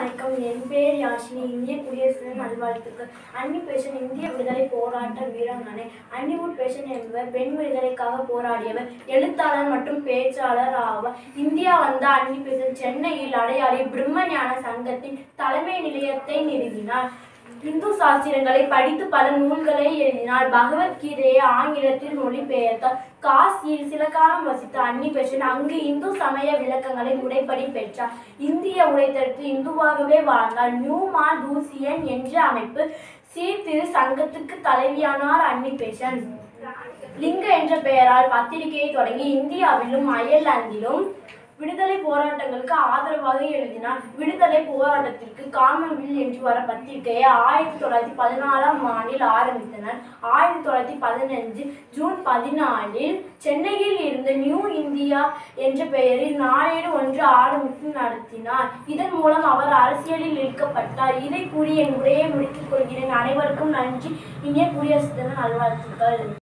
வணக்கம் என் பேர் யாஷினி இந்திய குடியரசு தின நல்வாழ்த்துக்கள் அன்னி பெசன்ட் இந்திய விடுதலை போராட்ட வீராங்கனை அன்னிவுட் பெசன்ட் என்பவர் பெண் விடுதலைக்காக போராடியவர் எழுத்தாளர் மற்றும் பேச்சாளர் ஆவார் இந்தியா வந்த அன்னி பெசன்ட் சென்னையில் அடையாளி பிரம்மஞான சங்கத்தின் தலைமை நிலையத்தை நிறுவினார் இந்து சாஸ்திரங்களை படித்து பல நூல்களை எழுதினார் பகவத்கீதையை ஆங்கிலத்தில் மொழிபெயர்த்தார் காசியில் சில காலம் வசித்த அன்னி பெசன்ட் அங்கு இந்து சமய விளக்கங்களை முறைப்படி பெற்றார் இந்திய உடைத்தற்கு இந்துவாகவே வாழ்ந்தார் நியூமான் தூசியன் என்ற அமைப்பு சீர்திரு சங்கத்துக்கு தலைவியானார் அன்னி பெசன்ட் லிங்க என்ற பெயரால் பத்திரிகையை தொடங்கி இந்தியாவிலும் அயர்லாந்திலும் விடுதலை போராட்டங்களுக்கு ஆதரவாக எழுதினார் விடுதலை போராட்டத்திற்கு காமன்வெல் என்று வர பத்திரிகையை ஆயிரத்தி தொள்ளாயிரத்தி பதினாலாம் ஆண்டில் ஆரம்பித்தனர் ஆயிரத்தி தொள்ளாயிரத்தி பதினஞ்சு ஜூன் பதினாலில் சென்னையில் இருந்த நியூ இந்தியா என்ற பெயரில் நாளேடு ஒன்று ஆரம்பித்து நடத்தினார் இதன் மூலம் அவர் அரசியலில் இழுக்கப்பட்டார் இதை கூறி என் உரையை முடித்துக் கொள்கிறேன் அனைவருக்கும் நன்றி இனிய குடியரசு தின நல்வாழ்த்துக்கள்